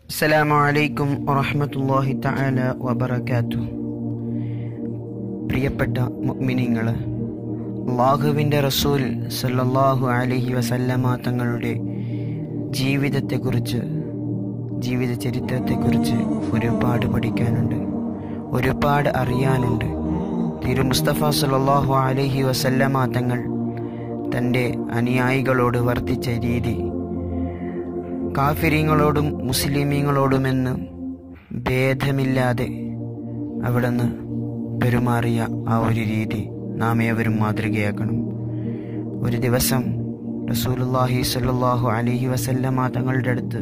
السلام عليكم ورحمة الله تعالى وبركاته പ്രിയപ്പെട്ട മുഅ്മിനീങ്ങളെ അള്ളാഹുവിൻ്റെ റസൂൽ സല്ലല്ലാഹു അലൈഹി വസല്ലമ തങ്ങളുടെ ജീവിതത്തെക്കുറിച്ച് ജീവിത ചരിത്രത്തെക്കുറിച്ച് ഒരുപാട് പഠിക്കാനുണ്ട് ഒരുപാട് അറിയാനുണ്ട് തിരു മുസ്തഫ സല്ലല്ലാഹു അലൈഹി വസല്ലമ തങ്ങൾ തൻ്റെ അനുയായികളോട് വർത്തിച്ച രീതി കാഫിര്യങ്ങളോടും മുസ്ലിമീങ്ങളോടുമെന്ന് ഭേദമില്ലാതെ അവിടുന്ന് പെരുമാറിയ ആ ഒരു രീതി നാം ഏവരും മാതൃകയാക്കണം ഒരു ദിവസം റസൂലുള്ളാഹി സ്വല്ലല്ലാഹു അലൈഹി വസല്ലമ തങ്ങളുടെ അടുത്ത്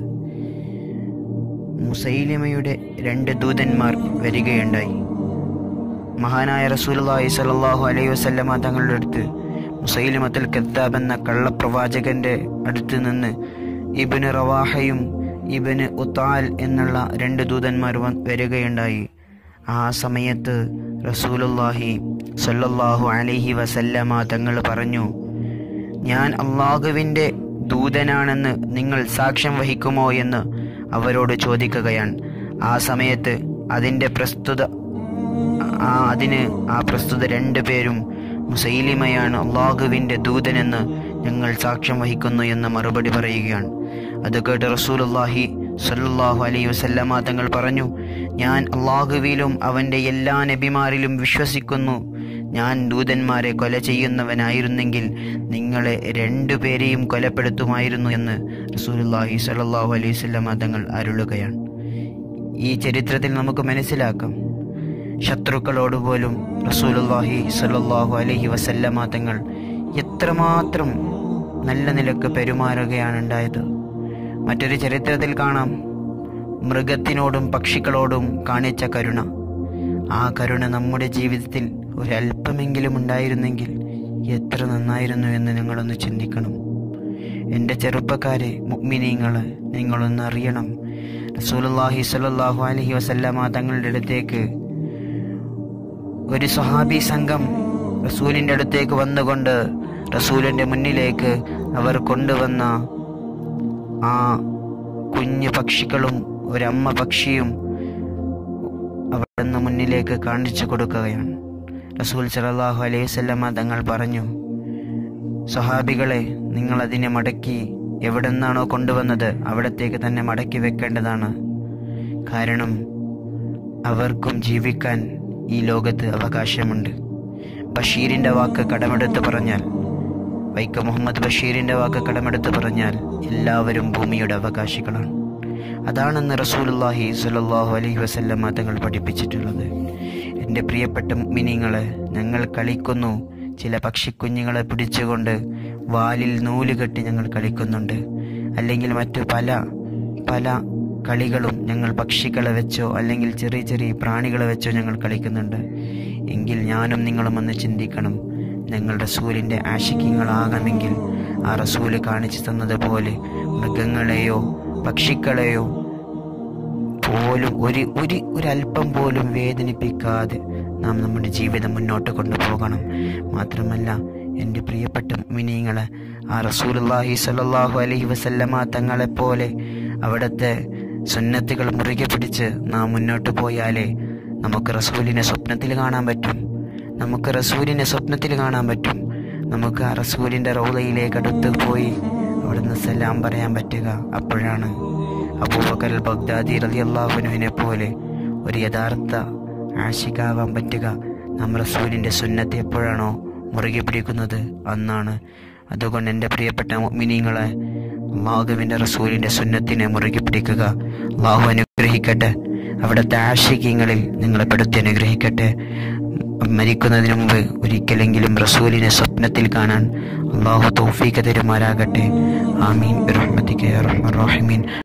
മുസൈലിമയുടെ രണ്ട് ദൂതന്മാർ വരികയുണ്ടായി മഹാനായ റസൂലുള്ളാഹി സ്വല്ലല്ലാഹു അലൈഹി വസല്ലമ തങ്ങളുടെ അടുത്ത് മുസൈലിമത്തുൽ കദ്ദാബ് എന്ന കള്ളപ്രവാചകന്റെ അടുത്ത് നിന്ന് ഇബിന് റവാഹയും ഇബിന് ഉത്താൽ എന്നുള്ള രണ്ട് ദൂതന്മാർ വ- വരികയുണ്ടായി ആ സമയത്ത് റസൂലുള്ളാഹി സ്വല്ലല്ലാഹു അലൈഹി വസല്ലമ തങ്ങൾ പറഞ്ഞു ഞാൻ അള്ളാഹുവിൻ്റെ ദൂതനാണെന്ന് നിങ്ങൾ സാക്ഷ്യം വഹിക്കുമോ എന്ന് അവരോട് ചോദിക്കുകയാണ് ആ സമയത്ത് അതിൻ്റെ പ്രസ്തുത ആ അതിന് ആ പ്രസ്തുത രണ്ടു പേരും മുസൈലിമയാണ് അള്ളാഹുവിൻ്റെ ദൂതനെന്ന് ഞങ്ങൾ സാക്ഷ്യം വഹിക്കുന്നു എന്ന് മറുപടി പറയുകയാണ് അത് കേട്ട് റസൂലുള്ളാഹി സല്ലല്ലാഹു അലൈഹി വസല്ലമ തങ്ങൾ പറഞ്ഞു ഞാൻ അള്ളാഹുവിലും അവൻ്റെ എല്ലാ നബിമാരിലും വിശ്വസിക്കുന്നു ഞാൻ ദൂതന്മാരെ കൊല ചെയ്യുന്നവനായിരുന്നെങ്കിൽ നിങ്ങളെ രണ്ടുപേരെയും കൊലപ്പെടുത്തുമായിരുന്നു എന്ന് റസൂലുള്ളാഹി സല്ലല്ലാഹു അലൈഹി വസല്ലമ തങ്ങൾ അരുളുകയാണ് ഈ ചരിത്രത്തിൽ നമുക്ക് മനസ്സിലാക്കാം ശത്രുക്കളോട് പോലും റസൂലുള്ളാഹി സ്വല്ലല്ലാഹു അലൈഹി വസല്ലമ തങ്ങൾ എത്രമാത്രം നല്ല നിലക്ക് പെരുമാറുകയാണ് ഉണ്ടായത് മറ്റൊരു ചരിത്രത്തിൽ കാണാം മൃഗത്തിനോടും പക്ഷികളോടും കാണിച്ച കരുണ ആ കരുണ നമ്മുടെ ജീവിതത്തിൽ ഒരല്പമെങ്കിലും ഉണ്ടായിരുന്നെങ്കിൽ എത്ര നന്നായിരുന്നു എന്ന് നിങ്ങളൊന്ന് ചിന്തിക്കണം എൻ്റെ ചെറുപ്പക്കാരെ മുഗ്മിനീങ്ങളെ നിങ്ങളൊന്ന് അറിയണം റസൂലുള്ളാഹി സ്വല്ലല്ലാഹു അലൈഹി വസല്ലമ തങ്ങളുടെ അടുത്തേക്ക് ഒരു സ്വഹാബി സംഘം റസൂലിൻ്റെ അടുത്തേക്ക് വന്നുകൊണ്ട് റസൂലിൻ്റെ മുന്നിലേക്ക് അവർ കൊണ്ടുവന്ന ആ കുഞ്ഞു പക്ഷികളും ഒരമ്മ പക്ഷിയും അവിടുന്ന് മുന്നിലേക്ക് കാണിച്ചു കൊടുക്കുകയാണ് റസൂൽ സല്ലല്ലാഹു അലൈഹി വസല്ലമ തങ്ങൾ പറഞ്ഞു സ്വഹാബികളെ നിങ്ങൾ അതിനെ മടക്കി എവിടെ നിന്നാണോ കൊണ്ടുവന്നത് അവിടത്തേക്ക് തന്നെ മടക്കി വെക്കേണ്ടതാണ് കാരണം അവർക്കും ജീവിക്കാൻ ഈ ലോകത്ത് അവകാശമുണ്ട് ബഷീറിൻ്റെ വാക്ക് കടമെടുത്ത് പറഞ്ഞാൽ വൈക്കം മുഹമ്മദ് ബഷീറിൻ്റെ വാക്ക് കടമെടുത്ത് പറഞ്ഞാൽ എല്ലാവരും ഭൂമിയുടെ അവകാശികളാണ് അതാണെന്ന് റസൂലുള്ളാഹി സ്വല്ലല്ലാഹു അലൈഹി വസല്ലമ തങ്ങൾ പഠിപ്പിച്ചിട്ടുള്ളത് എൻ്റെ പ്രിയപ്പെട്ട മിനിങ്ങളെ ഞങ്ങൾ കളിക്കുന്നു ചില പക്ഷിക്കുഞ്ഞുങ്ങളെ പിടിച്ചുകൊണ്ട് വാലിൽ നൂല് കെട്ടി ഞങ്ങൾ കളിക്കുന്നുണ്ട് അല്ലെങ്കിൽ മറ്റു പല പല കളികളും ഞങ്ങൾ പക്ഷികളെ വെച്ചോ അല്ലെങ്കിൽ ചെറിയ ചെറിയ പ്രാണികളെ വെച്ചോ ഞങ്ങൾ കളിക്കുന്നുണ്ട് എങ്കിൽ ഞാനും നിങ്ങളും ഒന്ന് ചിന്തിക്കണം ഞങ്ങൾ റസൂലിൻ്റെ ആശിക്യങ്ങളാകണമെങ്കിൽ ആ റസൂല് കാണിച്ചു തന്നതുപോലെ മൃഗങ്ങളെയോ പക്ഷികളെയോ പോലും ഒരു ഒരു ഒരല്പം പോലും വേദനിപ്പിക്കാതെ നാം നമ്മുടെ ജീവിതം മുന്നോട്ട് കൊണ്ടുപോകണം മാത്രമല്ല എൻ്റെ പ്രിയപ്പെട്ട മിനിങ്ങളെ ആ റസൂലുള്ളാഹി സ്വല്ലല്ലാഹു അലൈഹി വസല്ലമ തങ്ങളെപ്പോലെ അവിടുത്തെ സുന്നത്തുകൾ മുറുകെ പിടിച്ച് നാം മുന്നോട്ട് പോയാലേ നമുക്ക് റസൂലിനെ സ്വപ്നത്തിൽ കാണാൻ പറ്റും നമുക്ക് റസൂലിനെ സ്വപ്നത്തിൽ കാണാൻ പറ്റും നമുക്ക് ആ റസൂലിൻ്റെ റൗലയിലേക്ക് അടുത്ത് പോയി അവിടുന്ന് സലാം പറയാൻ പറ്റുക അപ്പോഴാണ് അബൂബക്കർ അൽ ബഗ്ദാദി റളിയല്ലാഹുവിനെ പോലെ ഒരു യഥാർത്ഥ ആശികാവാൻ പറ്റുക നാം റസൂലിൻ്റെ സുന്നത്തെ എപ്പോഴാണോ മുറുകെ പിടിക്കുന്നത് അന്നാണ് അതുകൊണ്ട് എൻ്റെ പ്രിയപ്പെട്ട മിനിങ്ങളെ അള്ളാഹുവിൻ്റെ റസൂലിൻ്റെ സുന്നത്തിനെ മുറുകെ പിടിക്കുക അള്ളാഹു അനുഗ്രഹിക്കട്ടെ അവിടുത്തെ ആശിക്യങ്ങളിൽ നിങ്ങളെ പെടുത്തി അനുഗ്രഹിക്കട്ടെ മരിക്കുന്നതിന് മുമ്പ് ഒരിക്കലെങ്കിലും റസൂലിനെ സ്വപ്നത്തിൽ കാണാൻ അള്ളാഹു തൗഫീഖ തരുമാരാകട്ടെ ആമീൻ റഹ്മത്തിക്ക് റഹ്മൻ റഹീമീൻ